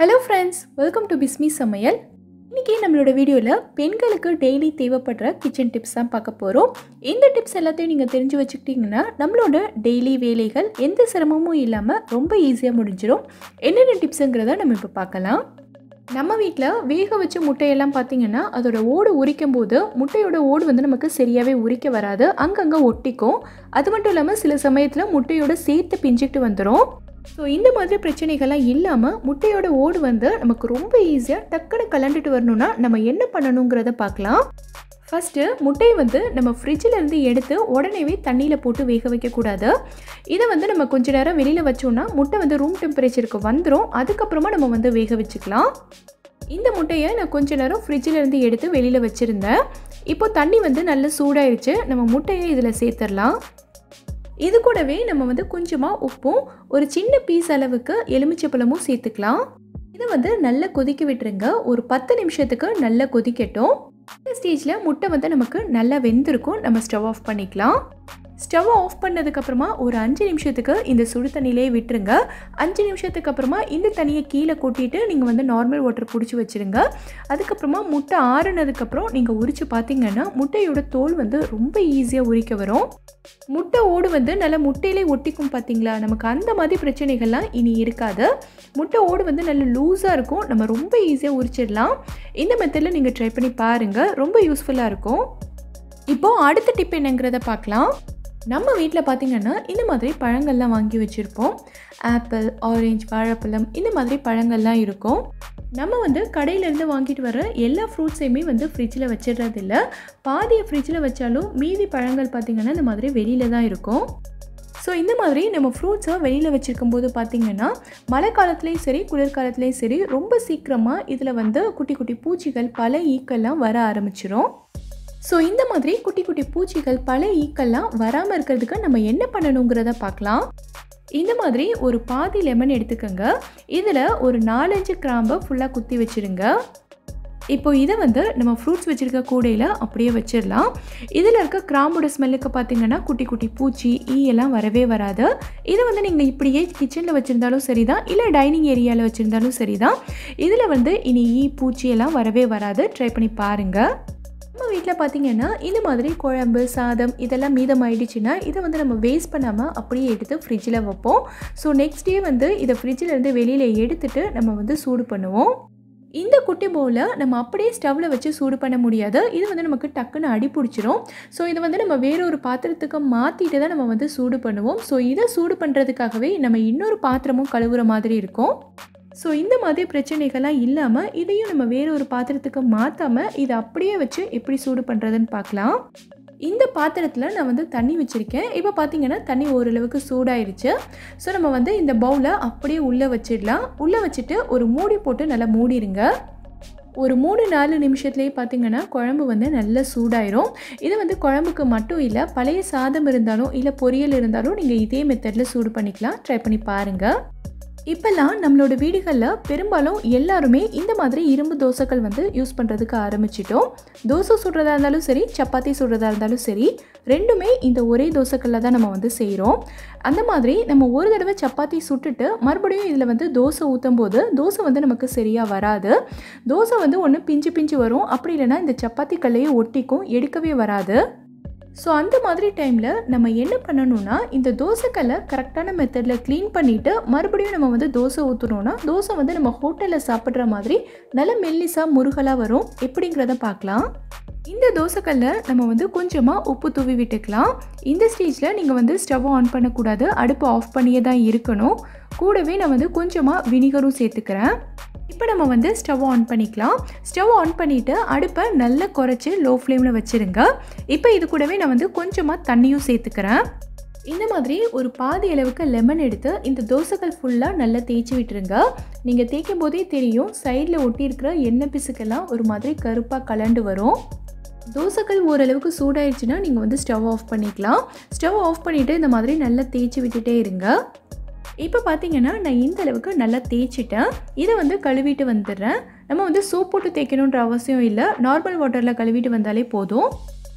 hello friends welcome to Bismi சமையல் இன்றைக்கி நம்மளோட வீடியோவில் பெண்களுக்கு டெய்லி தேவைப்படுற கிச்சன் டிப்ஸ் தான் பார்க்க போகிறோம் இந்த டிப்ஸ் எல்லாத்தையும் நீங்கள் தெரிஞ்சு வச்சுக்கிட்டிங்கன்னா நம்மளோட டெய்லி வேலைகள் எந்த சிரமமும் இல்லாமல் ரொம்ப ஈஸியாக முடிஞ்சிடும் என்னென்ன டிப்ஸுங்கிறத நம்ம இப்போ பார்க்கலாம் நம்ம வீட்டில் வேக வச்ச முட்டையெல்லாம் பார்த்தீங்கன்னா அதோட ஓடு உரிக்கும் போது முட்டையோட ஓடு வந்து நமக்கு சரியாகவே உரிக்க வராது அங்கங்கே ஒட்டிக்கும் அது மட்டும் இல்லாமல் சில சமயத்தில் முட்டையோட சேர்த்து பிஞ்சிட்டு வந்துடும் ஸோ இந்த மாதிரி பிரச்சனைகள்லாம் இல்லாமல் முட்டையோட ஓடு வந்து நமக்கு ரொம்ப ஈஸியாக டக்குன்னு கலண்டுட்டு வரணும்னா நம்ம என்ன பண்ணணுங்கிறத பார்க்கலாம் ஃபஸ்ட்டு முட்டையை வந்து நம்ம ஃப்ரிட்ஜில் இருந்து எடுத்து உடனேவே தண்ணியில் போட்டு வேக வைக்கக்கூடாது இதை வந்து நம்ம கொஞ்ச நேரம் வெளியில் வச்சோன்னா முட்டை வந்து ரூம் டெம்பரேச்சருக்கு வந்துடும் அதுக்கப்புறமா நம்ம வந்து வேக வச்சுக்கலாம் இந்த முட்டையை நான் கொஞ்ச நேரம் ஃப்ரிட்ஜில் இருந்து எடுத்து வெளியில் வச்சுருந்தேன் இப்போ தண்ணி வந்து நல்லா சூடாயிருச்சு நம்ம முட்டையை இதில் சேர்த்துடலாம் இது கூடவே நம்ம வந்து கொஞ்சமாக உப்பும் ஒரு சின்ன பீஸ் அளவுக்கு எலுமிச்சப்பழமும் சேர்த்துக்கலாம் இதை வந்து நல்லா கொதிக்க விட்டுருங்க ஒரு பத்து நிமிஷத்துக்கு நல்லா கொதிக்கட்டும் இந்த ஸ்டேஜில் முட்டை வந்து நமக்கு நல்லா வெந்திருக்கும் நம்ம ஸ்டவ் ஆஃப் பண்ணிக்கலாம் ஸ்டவ் ஆஃப் பண்ணதுக்கப்புறமா ஒரு அஞ்சு நிமிஷத்துக்கு இந்த சுடு தண்ணியிலே விட்டுருங்க அஞ்சு நிமிஷத்துக்கு அப்புறமா இந்த தண்ணியை கீழே கொட்டிட்டு நீங்கள் வந்து நார்மல் வாட்டர் பிடிச்சி வச்சுருங்க அதுக்கப்புறமா முட்டை ஆறுனதுக்கப்புறம் நீங்கள் உரித்து பார்த்தீங்கன்னா முட்டையோட தோல் வந்து ரொம்ப ஈஸியாக உரிக்க வரும் முட்டை ஓடு வந்து நல்லா முட்டையிலே ஒட்டிக்கும் பார்த்தீங்களா நமக்கு அந்த மாதிரி பிரச்சனைகள்லாம் இனி இருக்காது முட்டை ஓடு வந்து நல்ல லூஸாக இருக்கும் நம்ம ரொம்ப ஈஸியாக உரிச்சிடலாம் இந்த மெத்தடில் நீங்கள் ட்ரை பண்ணி பாருங்கள் ரொம்ப யூஸ்ஃபுல்லாக இருக்கும் இப்போது அடுத்த டிப் என்னங்கிறத பார்க்கலாம் நம்ம வீட்டில் பார்த்திங்கன்னா இந்த மாதிரி பழங்கள்லாம் வாங்கி வச்சுருப்போம் ஆப்பிள் ஆரஞ்சு வாழைப்பழம் இந்த மாதிரி பழங்கள்லாம் இருக்கும் நம்ம வந்து கடையிலேருந்து வாங்கிட்டு வர எல்லா ஃப்ரூட்ஸையுமே வந்து ஃப்ரிட்ஜில் வச்சிடுறதில்ல பாதியை ஃப்ரிட்ஜில் வச்சாலும் மீதி பழங்கள் பார்த்திங்கன்னா இந்த மாதிரி வெளியில் தான் இருக்கும் ஸோ இந்த மாதிரி நம்ம ஃப்ரூட்ஸை வெளியில் வச்சுருக்கும் போது பார்த்திங்கன்னா மழை காலத்துலேயும் சரி குளிர்காலத்துலேயும் சரி ரொம்ப சீக்கிரமாக இதில் வந்து குட்டி குட்டி பூச்சிகள் பல ஈக்கெல்லாம் வர ஆரம்பிச்சிரும் ஸோ இந்த மாதிரி குட்டி குட்டி பூச்சிகள் பல ஈக்கெல்லாம் வராமல் இருக்கிறதுக்கு நம்ம என்ன பண்ணணுங்கிறத பார்க்கலாம் இந்த மாதிரி ஒரு பாதி லெமன் எடுத்துக்கோங்க இதில் ஒரு நாலஞ்சு கிராம்பை ஃபுல்லாக குத்தி வச்சுருங்க இப்போ இதை வந்து நம்ம ஃப்ரூட்ஸ் வச்சுருக்க கூடையில் அப்படியே வச்சிடலாம் இதில் இருக்க கிராம்போட ஸ்மெல்லுக்கு பார்த்தீங்கன்னா குட்டி குட்டி பூச்சி ஈ எல்லாம் வரவே வராது இதை வந்து நீங்கள் இப்படியே கிச்சனில் வச்சுருந்தாலும் சரி தான் இல்லை டைனிங் ஏரியாவில் வச்சுருந்தாலும் சரி தான் இதில் வந்து இனி ஈ பூச்சி எல்லாம் வரவே வராது ட்ரை பண்ணி பாருங்கள் நம்ம வீட்டில் பார்த்தீங்கன்னா இந்த மாதிரி குழம்பு சாதம் இதெல்லாம் மீதமாயிடுச்சுன்னா இதை வந்து நம்ம வேஸ்ட் பண்ணாமல் அப்படியே எடுத்து ஃப்ரிட்ஜில் வைப்போம் ஸோ நெக்ஸ்ட் டே வந்து இதை ஃப்ரிட்ஜில் இருந்து வெளியில் எடுத்துட்டு நம்ம வந்து சூடு பண்ணுவோம் இந்த குட்டி பவுலில் நம்ம அப்படியே ஸ்டவ்வில் வச்சு சூடு பண்ண முடியாது இது வந்து நமக்கு டக்குன்னு அடி பிடிச்சிரும் ஸோ இதை வந்து நம்ம வேற ஒரு பாத்திரத்துக்கு மாற்றிட்டு தான் நம்ம வந்து சூடு பண்ணுவோம் ஸோ இதை சூடு பண்ணுறதுக்காகவே நம்ம இன்னொரு பாத்திரமும் கழுவுற மாதிரி இருக்கும் ஸோ இந்த மாதிரி பிரச்சனைகள்லாம் இல்லாமல் இதையும் நம்ம வேறு ஒரு பாத்திரத்துக்கு மாற்றாமல் இதை அப்படியே வச்சு எப்படி சூடு பண்ணுறதுன்னு பார்க்கலாம் இந்த பாத்திரத்தில் நான் வந்து தண்ணி வச்சுருக்கேன் இப்போ பார்த்தீங்கன்னா தண்ணி ஓரளவுக்கு சூடாயிருச்சு ஸோ நம்ம வந்து இந்த பவுலை அப்படியே உள்ளே வச்சிடலாம் உள்ளே வச்சுட்டு ஒரு மூடி போட்டு நல்லா மூடிடுங்க ஒரு மூணு நாலு நிமிஷத்துலேயே பார்த்தீங்கன்னா குழம்பு வந்து நல்லா சூடாயிரும் இது வந்து குழம்புக்கு மட்டும் இல்லை பழைய சாதம் இருந்தாலும் இல்லை பொரியல் இருந்தாலும் நீங்கள் இதே மெத்தடில் சூடு பண்ணிக்கலாம் ட்ரை பண்ணி பாருங்கள் இப்போல்லாம் நம்மளோட வீடுகளில் பெரும்பாலும் எல்லாருமே இந்த மாதிரி இரும்பு தோசைகள் வந்து யூஸ் பண்ணுறதுக்கு ஆரம்பிச்சிட்டோம் தோசை சுடுறதா இருந்தாலும் சரி சப்பாத்தி சுடுறதா இருந்தாலும் சரி ரெண்டுமே இந்த ஒரே தோசைக்கல்லில் தான் நம்ம வந்து செய்கிறோம் அந்த மாதிரி நம்ம ஒரு தடவை சப்பாத்தி சுட்டுட்டு மறுபடியும் இதில் வந்து தோசை ஊற்றும் போது தோசை வந்து நமக்கு சரியாக வராது தோசை வந்து ஒன்று பிஞ்சு பிஞ்சு வரும் அப்படி இல்லைன்னா இந்த சப்பாத்தி கல்லையே ஒட்டிக்கும் எடுக்கவே வராது ஸோ அந்த மாதிரி டைமில் நம்ம என்ன பண்ணணும்னா இந்த தோசைக்கல்லை கரெக்டான மெத்தடில் க்ளீன் பண்ணிவிட்டு மறுபடியும் நம்ம வந்து தோசை ஊற்றணும்னா தோசை வந்து நம்ம ஹோட்டலில் சாப்பிட்ற மாதிரி நல்ல மெல்லிசாக முருகலாக வரும் எப்படிங்கிறத பார்க்கலாம் இந்த தோசைக்கல்லை நம்ம வந்து கொஞ்சமாக உப்பு தூவி விட்டுக்கலாம் இந்த ஸ்டேஜில் நீங்கள் வந்து ஸ்டவ் ஆன் பண்ணக்கூடாது அடுப்பு ஆஃப் பண்ணியே தான் இருக்கணும் கூடவே நான் வந்து கொஞ்சமாக வினிகரும் சேர்த்துக்கிறேன் இப்போ நம்ம வந்து ஸ்டவ் ஆன் பண்ணிக்கலாம் ஸ்டவ் ஆன் பண்ணிவிட்டு அடுப்பை நல்லா குறைச்சி லோ ஃப்ளேமில் வச்சுருங்க இப்போ இது கூடவே நான் வந்து கொஞ்சமாக தண்ணியும் சேர்த்துக்கிறேன் இந்த மாதிரி ஒரு பாதி அளவுக்கு லெமன் எடுத்து இந்த தோசைகள் ஃபுல்லாக நல்லா தேய்ச்சி விட்டுருங்க நீங்கள் தேய்க்கும் போதே தெரியும் சைடில் ஒட்டியிருக்கிற எண்ணெய் பிசுக்கெல்லாம் ஒரு மாதிரி கருப்பாக கலண்டு வரும் தோசைகள் ஓரளவுக்கு சூடாயிடுச்சுன்னா நீங்கள் வந்து ஸ்டவ் ஆஃப் பண்ணிக்கலாம் ஸ்டவ் ஆஃப் பண்ணிவிட்டு இந்த மாதிரி நல்லா தேய்ச்சி விட்டுட்டே இருங்க இப்போ பார்த்தீங்கன்னா நான் இந்த அளவுக்கு நல்லா தேய்ச்சிட்டேன் இதை வந்து கழுவிட்டு வந்துடுறேன் நம்ம வந்து சோப் போட்டு தேய்க்கணுன்ற அவசியம் இல்லை நார்மல் வாட்டரில் கழுவிட்டு வந்தாலே போதும்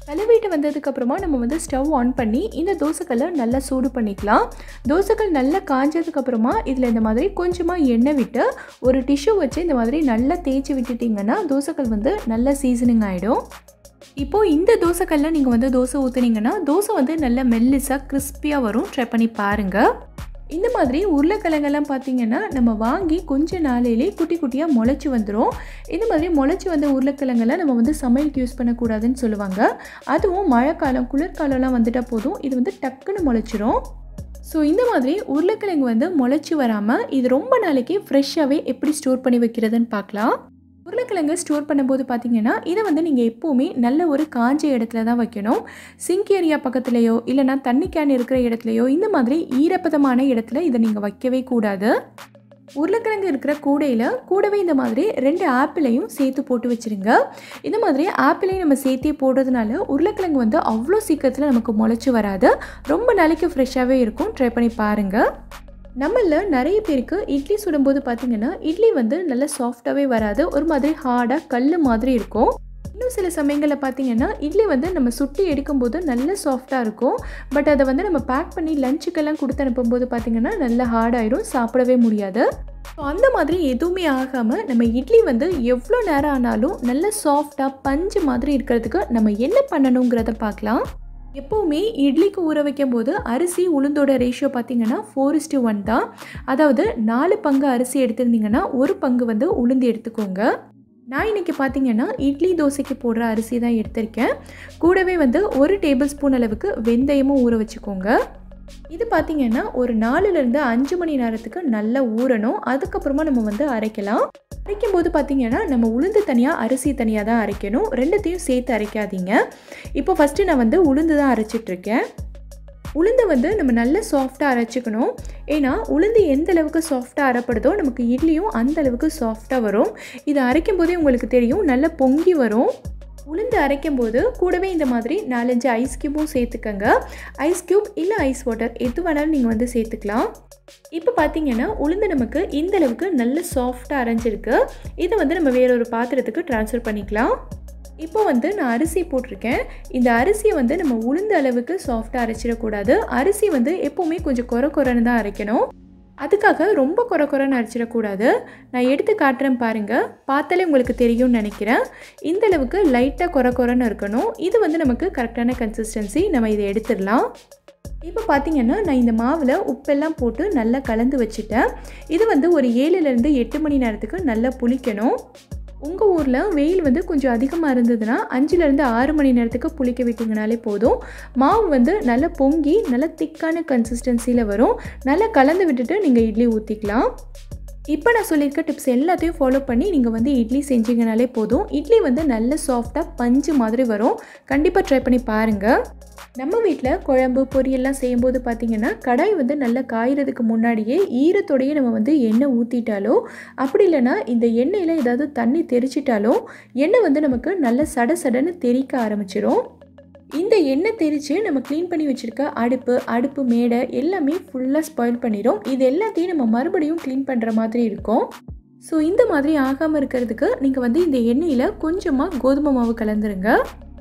கழுவிட்டு வந்ததுக்கப்புறமா நம்ம வந்து ஸ்டவ் ஆன் பண்ணி இந்த தோசைக்கல்லை நல்லா சூடு பண்ணிக்கலாம் தோசைக்கல் நல்லா காஞ்சதுக்கப்புறமா இதில் இந்த மாதிரி கொஞ்சமாக எண்ணெய் விட்டு ஒரு டிஷ்யூ வச்சு இந்த மாதிரி நல்லா தேய்ச்சி விட்டுட்டிங்கன்னா தோசைக்கல் வந்து நல்லா சீசனிங் ஆகிடும் இப்போது இந்த தோசைக்கல்ல நீங்கள் வந்து தோசை ஊற்றுனீங்கன்னா தோசை வந்து நல்ல மெல்லிஸாக கிறிஸ்பியாக வரும் ட்ரை பண்ணி பாருங்கள் இந்த மாதிரி உருளைக்கிழங்கெல்லாம் பார்த்தீங்கன்னா நம்ம வாங்கி கொஞ்ச நாளையிலே குட்டி குட்டியாக முளைச்சி வந்துடும் இந்த மாதிரி முளைச்சி வந்த உருளைக்கிழங்கெல்லாம் நம்ம வந்து சமையலுக்கு யூஸ் பண்ணக்கூடாதுன்னு சொல்லுவாங்க அதுவும் மழைக்காலம் குளிர்காலம்லாம் வந்துட்டால் போதும் இது வந்து டக்குன்னு முளைச்சிரும் ஸோ இந்த மாதிரி உருளைக்கிழங்கு வந்து முளைச்சி வராமல் இது ரொம்ப நாளைக்கு ஃப்ரெஷ்ஷாகவே எப்படி ஸ்டோர் பண்ணி வைக்கிறதுன்னு பார்க்கலாம் உருளைக்கிழங்கு ஸ்டோர் பண்ணும்போது பார்த்தீங்கன்னா இதை வந்து நீங்கள் எப்போவுமே நல்ல ஒரு காஞ்ச இடத்துல தான் வைக்கணும் சிங்க் ஏரியா பக்கத்துலேயோ இல்லைனா தண்ணி கேன் இருக்கிற இடத்துலையோ இந்த மாதிரி ஈரப்பதமான இடத்துல இதை நீங்கள் வைக்கவே கூடாது உருளைக்கிழங்கு இருக்கிற கூடையில் கூடவே இந்த மாதிரி ரெண்டு ஆப்பிளையும் சேர்த்து போட்டு வச்சுருங்க இந்த மாதிரி ஆப்பிளையும் நம்ம சேர்த்தே போடுறதுனால உருளைக்கிழங்கு வந்து அவ்வளோ சீக்கிரத்தில் நமக்கு முளைச்சி வராது ரொம்ப நாளைக்கு ஃப்ரெஷ்ஷாகவே இருக்கும் ட்ரை பண்ணி பாருங்கள் நம்மள நிறைய பேருக்கு இட்லி சுடும்போது பார்த்திங்கன்னா இட்லி வந்து நல்லா சாஃப்டாகவே வராது ஒரு மாதிரி ஹார்டாக கல் மாதிரி இருக்கும் இன்னும் சில சமயங்களில் பார்த்தீங்கன்னா இட்லி வந்து நம்ம சுட்டி எடுக்கும்போது நல்ல சாஃப்டாக இருக்கும் பட் அதை வந்து நம்ம பேக் பண்ணி லஞ்சுக்கெல்லாம் கொடுத்து அனுப்பும்போது பார்த்திங்கன்னா நல்ல ஹார்டாயிரும் சாப்பிடவே முடியாது ஸோ அந்த மாதிரி எதுவுமே ஆகாமல் நம்ம இட்லி வந்து எவ்வளோ நேரம் ஆனாலும் நல்ல சாஃப்டாக பஞ்சு மாதிரி இருக்கிறதுக்கு நம்ம என்ன பண்ணணுங்கிறத பார்க்கலாம் எப்போவுமே இட்லிக்கு ஊற வைக்கும் போது அரிசி உளுந்தோட ரேஷியோ பார்த்தீங்கன்னா ஃபோர் இஸ்டு ஒன் தான் அதாவது நாலு பங்கு அரிசி எடுத்திருந்தீங்கன்னா ஒரு பங்கு வந்து உளுந்து எடுத்துக்கோங்க நான் இன்றைக்கி பார்த்தீங்கன்னா இட்லி தோசைக்கு போடுற அரிசி தான் எடுத்திருக்கேன் கூடவே வந்து ஒரு டேபிள் ஸ்பூன் அளவுக்கு வெந்தயமும் ஊற வச்சுக்கோங்க இது பார்த்திங்கன்னா ஒரு நாலுலேருந்து அஞ்சு மணி நேரத்துக்கு நல்லா ஊறணும் அதுக்கப்புறமா நம்ம வந்து அரைக்கலாம் அரைக்கும் போது பார்த்திங்கன்னா நம்ம உளுந்து தனியாக அரிசி தனியாக தான் அரைக்கணும் ரெண்டுத்தையும் சேர்த்து அரைக்காதீங்க இப்போ ஃபஸ்ட்டு நான் வந்து உளுந்து தான் அரைச்சிட்ருக்கேன் உளுந்தை வந்து நம்ம நல்ல சாஃப்டாக அரைச்சிக்கணும் ஏன்னா உளுந்து எந்த அளவுக்கு சாஃப்டாக அரைப்படுதோ நமக்கு இட்லியும் அந்த அளவுக்கு சாஃப்டாக வரும் இதை அரைக்கும் போதே உங்களுக்கு தெரியும் நல்லா பொங்கி வரும் உளுந்து அரைக்கும் போது கூடவே இந்த மாதிரி நாலஞ்சு ஐஸ் க்யூப்பும் சேர்த்துக்கங்க ஐஸ் க்யூப் இல்லை ஐஸ் வாட்டர் எது வேணாலும் நீங்கள் வந்து சேர்த்துக்கலாம் இப்போ பார்த்தீங்கன்னா உளுந்து நமக்கு இந்த அளவுக்கு நல்ல சாஃப்டாக அரைஞ்சிருக்கு இதை வந்து நம்ம வேற ஒரு பாத்திரத்துக்கு ட்ரான்ஸ்ஃபர் பண்ணிக்கலாம் இப்போ வந்து நான் அரிசி போட்டிருக்கேன் இந்த அரிசியை வந்து நம்ம உளுந்த அளவுக்கு சாஃப்டாக அரைச்சிடக்கூடாது அரிசி வந்து எப்போவுமே கொஞ்சம் குறை குறைன்னு தான் அரைக்கணும் அதுக்காக ரொம்ப குறை குறைன்னு அரைச்சிடக்கூடாது நான் எடுத்து காட்டுறேன் பாருங்கள் பார்த்தாலே உங்களுக்கு தெரியும்னு நினைக்கிறேன் இந்த அளவுக்கு லைட்டாக குறை குறைன்னு இருக்கணும் இது வந்து நமக்கு கரெக்டான கன்சிஸ்டன்சி நம்ம இதை எடுத்துடலாம் இப்போ பார்த்தீங்கன்னா நான் இந்த மாவில் உப்பெல்லாம் போட்டு நல்லா கலந்து வச்சுட்டேன் இது வந்து ஒரு ஏழுலேருந்து எட்டு மணி நேரத்துக்கு நல்லா புளிக்கணும் உங்கள் ஊரில் வெயில் வந்து கொஞ்சம் அதிகமாக இருந்ததுன்னா அஞ்சுலேருந்து ஆறு மணி நேரத்துக்கு புளிக்க விட்டிங்கனாலே போதும் மாவு வந்து நல்லா பொங்கி நல்லா திக்கான கன்சிஸ்டன்சியில் வரும் நல்லா கலந்து விட்டுட்டு நீங்கள் இட்லி ஊற்றிக்கலாம் இப்போ நான் சொல்லியிருக்க டிப்ஸ் எல்லாத்தையும் ஃபாலோ பண்ணி நீங்கள் வந்து இட்லி செஞ்சீங்கனாலே போதும் இட்லி வந்து நல்ல சாஃப்டாக பஞ்சு மாதிரி வரும் கண்டிப்பாக ட்ரை பண்ணி பாருங்கள் நம்ம வீட்டில் குழம்பு பொரியல்லாம் செய்யும்போது பார்த்திங்கன்னா கடாய் வந்து நல்லா காயறதுக்கு முன்னாடியே ஈரத்தோடையே நம்ம வந்து எண்ணெய் ஊற்றிட்டாலோ அப்படி இல்லைன்னா இந்த எண்ணெயில் ஏதாவது தண்ணி தெரிச்சிட்டாலோ எண்ணெய் வந்து நமக்கு நல்ல சட சடன்னு தெறிக்க ஆரம்பிச்சிடும் இந்த எண்ணெய் தெரித்து நம்ம க்ளீன் பண்ணி வச்சுருக்க அடுப்பு அடுப்பு மேடை எல்லாமே ஃபுல்லாக ஸ்பாயில் பண்ணிடும் இது எல்லாத்தையும் நம்ம மறுபடியும் க்ளீன் பண்ணுற மாதிரி இருக்கும் ஸோ இந்த மாதிரி ஆகாமல் இருக்கிறதுக்கு நீங்கள் வந்து இந்த எண்ணெயில் கொஞ்சமாக கோதுமை மாவு கலந்துருங்க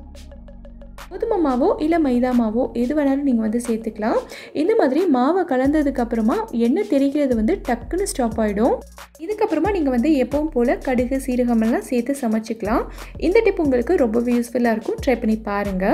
கோதுமை மாவோ இல்லை மைதா மாவோ எது வேணாலும் நீங்கள் வந்து சேர்த்துக்கலாம் இந்த மாதிரி மாவை கலந்ததுக்கு அப்புறமா எண்ணெய் தெரிக்கிறது வந்து டக்குன்னு ஸ்டாப் ஆகிடும் இதுக்கப்புறமா நீங்கள் வந்து எப்பவும் போல் கடுகு சீரகமெல்லாம் சேர்த்து சமைச்சிக்கலாம் இந்த டிப் உங்களுக்கு ரொம்பவே யூஸ்ஃபுல்லாக இருக்கும் ட்ரை பண்ணி பாருங்கள்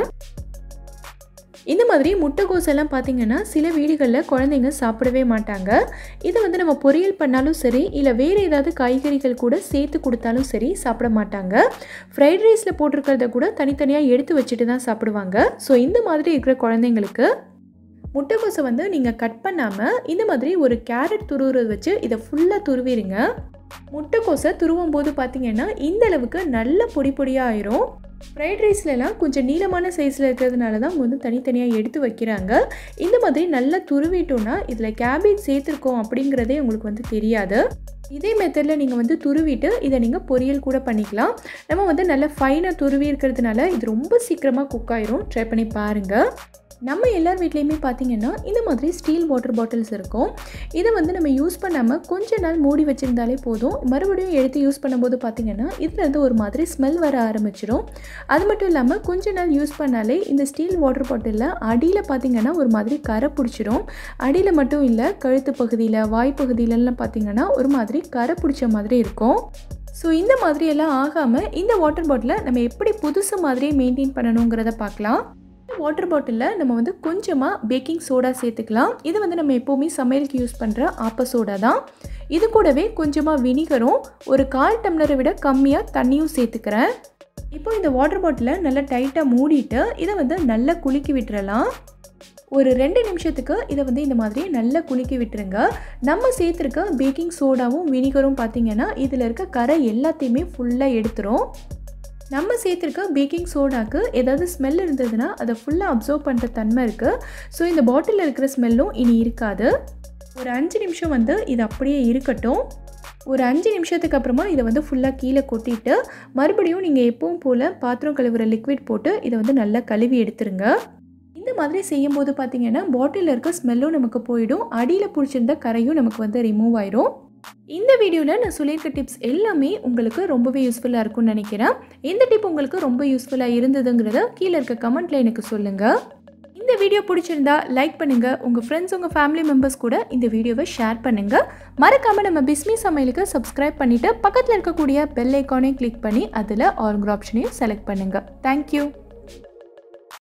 இந்த மாதிரி முட்டைகோஸ் எல்லாம் பார்த்தீங்கன்னா சில வீடுகளில் குழந்தைங்க சாப்பிடவே மாட்டாங்க இதை வந்து நம்ம பொரியல் பண்ணாலும் சரி இல்லை வேறு ஏதாவது காய்கறிகள் கூட சேர்த்து கொடுத்தாலும் சரி சாப்பிட மாட்டாங்க ஃப்ரைட் ரைஸில் போட்டிருக்கிறத கூட தனித்தனியாக எடுத்து வச்சுட்டு தான் சாப்பிடுவாங்க ஸோ இந்த மாதிரி இருக்கிற குழந்தைங்களுக்கு முட்டைக்கோஸை வந்து நீங்கள் கட் பண்ணாமல் இந்த மாதிரி ஒரு கேரட் துருவுறது வச்சு இதை ஃபுல்லாக துருவிடுங்க முட்டைக்கோஸை துருவும் போது பார்த்தீங்கன்னா இந்த அளவுக்கு நல்ல பொடி பொடியாக ஆயிரும் ஃப்ரைட் ரைஸ்லலாம் கொஞ்சம் நீளமான சைஸில் இருக்கிறதுனால தான் அவங்க வந்து தனித்தனியாக எடுத்து வைக்கிறாங்க இந்த மாதிரி நல்லா துருவிட்டோன்னா இதில் கேபேஜ் சேர்த்துருக்கோம் அப்படிங்கிறதே உங்களுக்கு வந்து தெரியாது இதே மெத்தடில் நீங்கள் வந்து துருவிட்டு இதை நீங்கள் பொரியல் கூட பண்ணிக்கலாம் நம்ம வந்து நல்லா ஃபைனாக துருவி இருக்கிறதுனால இது ரொம்ப சீக்கிரமாக குக் ஆயிரும் ட்ரை பண்ணி பாருங்கள் நம்ம எல்லார் வீட்லேயுமே பார்த்தீங்கன்னா இந்த மாதிரி ஸ்டீல் வாட்டர் பாட்டில்ஸ் இருக்கும் இதை வந்து நம்ம யூஸ் பண்ணாமல் கொஞ்ச நாள் மூடி வச்சுருந்தாலே போதும் மறுபடியும் எடுத்து யூஸ் பண்ணும்போது பார்த்தீங்கன்னா இதுலேருந்து ஒரு மாதிரி ஸ்மெல் வர ஆரம்பிச்சிடும் அது மட்டும் இல்லாமல் கொஞ்ச நாள் யூஸ் பண்ணாலே இந்த ஸ்டீல் வாட்டர் பாட்டிலில் அடியில் பார்த்தீங்கன்னா ஒரு மாதிரி கரை பிடிச்சிரும் அடியில் மட்டும் இல்லை கழுத்து பகுதியில் வாய் பகுதியிலலாம் பார்த்தீங்கன்னா ஒரு மாதிரி கரை பிடிச்ச மாதிரி இருக்கும் ஸோ இந்த மாதிரியெல்லாம் ஆகாமல் இந்த வாட்டர் பாட்டிலை நம்ம எப்படி புதுசு மாதிரியே மெயின்டைன் பண்ணணுங்கிறத பார்க்கலாம் வாட்டர் பாட்டிலில் நம்ம வந்து கொஞ்சமாக பேக்கிங் சோடா சேர்த்துக்கலாம் இது வந்து நம்ம எப்போவுமே சமையலுக்கு யூஸ் பண்ணுற ஆப்ப சோடா தான் இது கூடவே கொஞ்சமாக வினிகரும் ஒரு கால் டம்ளரை விட கம்மியாக தண்ணியும் சேர்த்துக்கிறேன் இப்போ இந்த வாட்டர் பாட்டிலை நல்லா டைட்டாக மூடிட்டு இதை வந்து நல்லா குலுக்கி விட்டுறலாம் ஒரு ரெண்டு நிமிஷத்துக்கு இதை வந்து இந்த மாதிரி நல்லா குலுக்கி விட்டுருங்க நம்ம சேர்த்துருக்க பேக்கிங் சோடாவும் வினிகரும் பார்த்திங்கன்னா இதில் இருக்க கரை எல்லாத்தையுமே ஃபுல்லாக எடுத்துரும் நம்ம சேர்த்துருக்க பேக்கிங் சோடாக்கு ஏதாவது ஸ்மெல் இருந்ததுன்னா அதை ஃபுல்லாக அப்சர்வ் பண்ணுற தன்மை இருக்குது ஸோ இந்த பாட்டிலில் இருக்கிற ஸ்மெல்லும் இனி இருக்காது ஒரு அஞ்சு நிமிஷம் வந்து இது அப்படியே இருக்கட்டும் ஒரு அஞ்சு நிமிஷத்துக்கு அப்புறமா இதை வந்து ஃபுல்லாக கீழே கொட்டிட்டு மறுபடியும் நீங்கள் எப்பவும் போல் பாத்திரம் கழுவுற லிக்விட் போட்டு இதை வந்து நல்லா கழுவி எடுத்துருங்க இந்த மாதிரி செய்யும்போது பார்த்தீங்கன்னா பாட்டிலில் இருக்க ஸ்மெல்லும் நமக்கு போயிடும் அடியில் பிடிச்சிருந்த கரையும் நமக்கு வந்து ரிமூவ் ஆயிரும் இந்த வீடியோவில் நான் சொல்லியிருக்க டிப்ஸ் எல்லாமே உங்களுக்கு ரொம்பவே யூஸ்ஃபுல்லாக இருக்கும்னு நினைக்கிறேன் இந்த டிப் உங்களுக்கு ரொம்ப யூஸ்ஃபுல்லாக இருந்ததுங்கிறத கீழே இருக்க கமெண்ட்டில் எனக்கு சொல்லுங்கள் இந்த வீடியோ பிடிச்சிருந்தா லைக் பண்ணுங்கள் உங்கள் ஃப்ரெண்ட்ஸ் உங்கள் ஃபேமிலி மெம்பர்ஸ் கூட இந்த வீடியோவை ஷேர் பண்ணுங்கள் மறக்காமல் நம்ம பிஸ்மி சமையலுக்கு சப்ஸ்கிரைப் பண்ணிவிட்டு பக்கத்தில் இருக்கக்கூடிய பெல் ஐக்கானையும் கிளிக் பண்ணி அதில் ஆல்கிற ஆப்ஷனையும் செலக்ட் பண்ணுங்கள் தேங்க்யூ